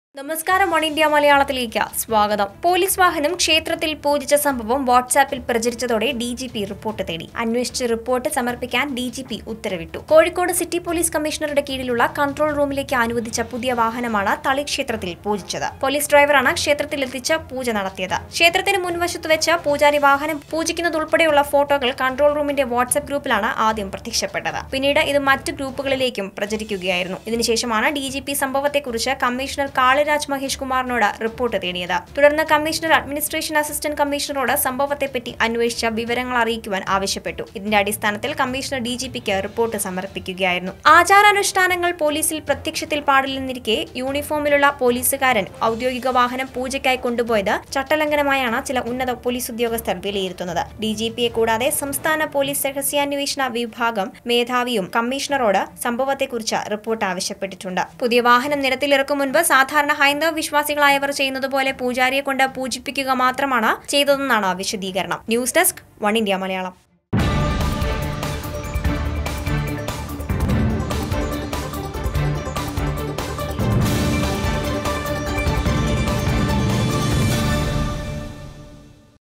നമസ്കാരം one India മലയാളത്തിലേക്ക് സ്വാഗതം പോലീസ് വാഹനം ക്ഷേത്രത്തിൽ പൂജിച്ച സംഭവം വാട്സാപ്പിൽ പ്രചരിച്ചതോടെ ഡി ജി പി റിപ്പോർട്ട് തേടി അന്വേഷിച്ച് റിപ്പോർട്ട് സമർപ്പിക്കാൻ ഡി ജി പി ഉത്തരവിട്ടു കോഴിക്കോട് സിറ്റി പോലീസ് കമ്മീഷണറുടെ കീഴിലുള്ള കൺട്രോൾ റൂമിലേക്ക് അനുവദിച്ച പുതിയ വാഹനമാണ് തളി ക്ഷേത്രത്തിൽ പൂജിച്ചത് പോലീസ് ഡ്രൈവറാണ് ക്ഷേത്രത്തിൽ എത്തിച്ച് പൂജ നടത്തിയത് ക്ഷേത്രത്തിന് മുൻവശത്ത് വെച്ച് പൂജാരി വാഹനം പൂജിക്കുന്നതുൾപ്പെടെയുള്ള ഫോട്ടോകൾ കൺട്രോൾ റൂമിന്റെ വാട്സ്ആപ്പ് ഗ്രൂപ്പിലാണ് ആദ്യം പ്രത്യക്ഷപ്പെട്ടത് പിന്നീട് ഇത് മറ്റ് ഗ്രൂപ്പുകളിലേക്കും പ്രചരിക്കുകയായിരുന്നു ഇതിനുശേഷമാണ് ഡി ജി പി സംഭവത്തെക്കുറിച്ച് കമ്മീഷണർ കാളിരാജ് മഹേഷ് കുമാറിനോട് റിപ്പോർട്ട് തേടിയത് തുടർന്ന് കമ്മീഷണർ അഡ്മിനിസ്ട്രേഷൻ അസിസ്റ്റന്റ് കമ്മീഷണറോട് സംഭവത്തെപ്പറ്റി അന്വേഷിച്ച വിവരങ്ങൾ അറിയിക്കുവാൻ ആവശ്യപ്പെട്ടു ഇതിന്റെ അടിസ്ഥാനത്തിൽ കമ്മീഷണർ ഡി ജി പിക്ക് റിപ്പോർട്ട് സമർപ്പിക്കുകയായിരുന്നു ആചാരാനുഷ്ഠാനങ്ങൾ പോലീസിൽ പ്രത്യക്ഷത്തിൽ പാടില്ലെന്നിരിക്കെ യൂണിഫോമിലുള്ള പോലീസുകാരൻ ഔദ്യോഗിക വാഹനം പൂജയ്ക്കായി കൊണ്ടുപോയത് ചട്ടലംഘനമായാണ് ചില ഉന്നത പോലീസ് ഉദ്യോഗസ്ഥർ വിലയിരുത്തുന്നത് ഡി ജി പിയെ കൂടാതെ സംസ്ഥാന പോലീസ് രഹസ്യാന്വേഷണ വിഭാഗം മേധാവിയും കമ്മീഷണറോട് സംഭവത്തെക്കുറിച്ച് റിപ്പോർട്ട് ആവശ്യപ്പെട്ടിട്ടുണ്ട് പുതിയ വാഹനം നിരത്തിലിറക്കും മുൻപ് സാധാരണ ഹൈന്ദവ വിശ്വാസികളായവർ ചെയ്യുന്നതുപോലെ പൂജാരിയെ കൊണ്ട് പൂജിപ്പിക്കുക മാത്രമാണ് ചെയ്തതെന്നാണ് വിശദീകരണം news desk one India Malayalam